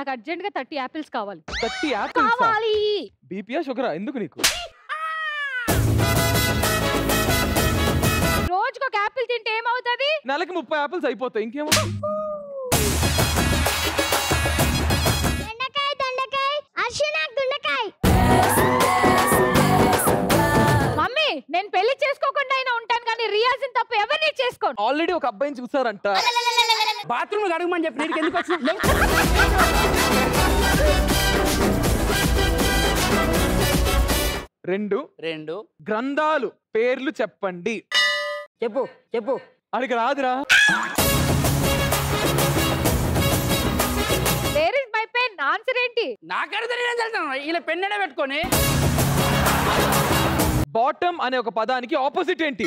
నాకు అర్జెంట్ గా thirty apples కావాలి థర్టీ యాపిల్స్ కావాలి బీపీఆ షుగరా ఎందుకు నీకు రోజుకు ఒక యాపిల్ తింటే ఏమవుతుంది నెలకి ముప్పై యాపిల్స్ అయిపోతాయి ఇంకేమో దొండకాయ దొండకాయ అర్షు నాకు దొండకాయ మమ్మీ నేను పెళ్లి చేసుకోకుండా అయినా ఉంటాను కానీ రియాజిన్ తప్ప ఎవరిని చేసుకోను ఆల్రెడీ ఒక అబ్బాయిని చూసారంట బాత్రూమ్ అడగమని చెప్పి నీకు ఎందుకు వచ్చిన రెండు రెండు గ్రంథాలు పేర్లు చెప్పండి చెప్పు చెప్పు అడిగి రాదురా where is my pen answer ఏంటి నాకైనా తెలియదు వెళ్తాను ఇలా పెన్నెడే పెట్టుకొని బాటమ్ అనే ఒక పదానికి ఆపోజిట్ ఏంటి